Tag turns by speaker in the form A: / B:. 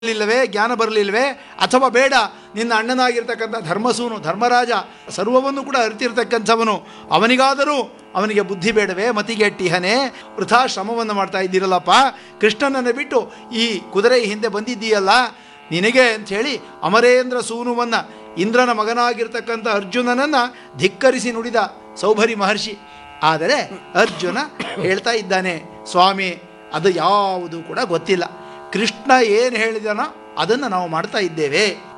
A: ಇಲ್ಲವೇ ಜ್ಞಾನ ಬರಲಿಲ್ವೇ ಅಥವಾ ಬೇಡ ನಿನ್ನ ಅಣ್ಣನಾಗಿರ್ತಕ್ಕಂಥ ಧರ್ಮಸೂನು ಧರ್ಮರಾಜ ಸರ್ವವನ್ನು ಕೂಡ ಅರಿತಿರ್ತಕ್ಕಂಥವನು ಅವನಿಗಾದರೂ ಅವನಿಗೆ ಬುದ್ಧಿ ಬೇಡವೇ ಮತಿಗೆಟ್ಟಿಹನೇ ವೃಥಾ ಶ್ರಮವನ್ನು ಮಾಡ್ತಾ ಇದ್ದೀರಲ್ಲಪ್ಪ ಕೃಷ್ಣನನ್ನು ಬಿಟ್ಟು ಈ ಕುದುರೆ ಹಿಂದೆ ಬಂದಿದ್ದೀಯಲ್ಲ ನಿನಗೆ ಅಂಥೇಳಿ ಅಮರೇಂದ್ರ ಸೂನುವನ್ನು ಇಂದ್ರನ ಮಗನಾಗಿರ್ತಕ್ಕಂಥ ಅರ್ಜುನನನ್ನು ಧಿಕ್ಕರಿಸಿ ನುಡಿದ ಸೌಭರಿ ಮಹರ್ಷಿ ಆದರೆ ಅರ್ಜುನ ಹೇಳ್ತಾ ಇದ್ದಾನೆ ಸ್ವಾಮಿ ಅದು ಯಾವುದು ಕೂಡ ಗೊತ್ತಿಲ್ಲ ಕೃಷ್ಣ ಏನು ಹೇಳಿದನೋ ಅದನ್ನು ನಾವು ಮಾಡ್ತಾ ಇದ್ದೇವೆ